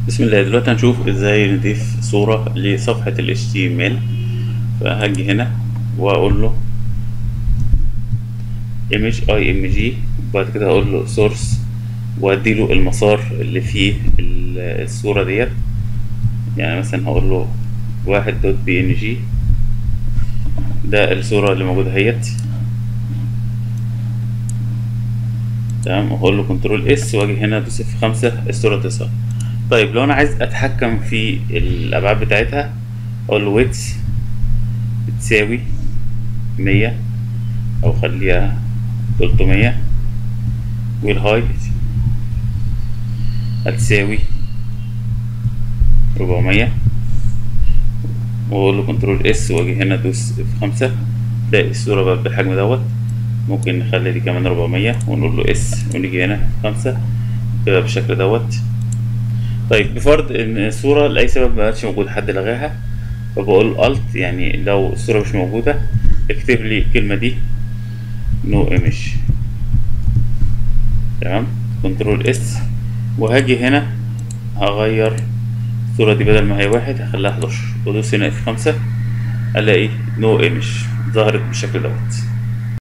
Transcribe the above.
بسم الله دلوقتي هنشوف ازاي نضيف صورة لصفحة ال HTML فهاجي هنا واقول له image img وبعد كده هقول له source وادي له المسار اللي فيه ال- الصورة ديت يعني مثلا هقول له واحد دوت بي ان جي ده الصورة اللي موجودة اهيت تمام واقول له كنترول اس واجي هنا ادوس اف خمسة الصورة تظهر طيب لو انا عايز اتحكم في الابعاد بتاعتها اقول له ويتس بتساوي مية او خليها تلتمية والهايت هتساوي ربعمية واقول له كنترول اس واجي هنا ادوس اف خمسة تلاقي الصورة بقى بالحجم دوت ممكن نخلي دي كمان ربعمية ونقول له اس ونيجي هنا خمسة كده بالشكل دوت طيب بفرض ان الصورة لأي سبب مبقتش موجودة حد لغاها فبقول الت يعني لو الصورة مش موجودة اكتب لي الكلمة دي نو ايمج تمام كنترول اس وهاجي هنا هغير الصورة دي بدل ما هي واحد هخليها 11 وادوس هنا اف خمسة الاقي نو ايمج ظهرت بالشكل دوت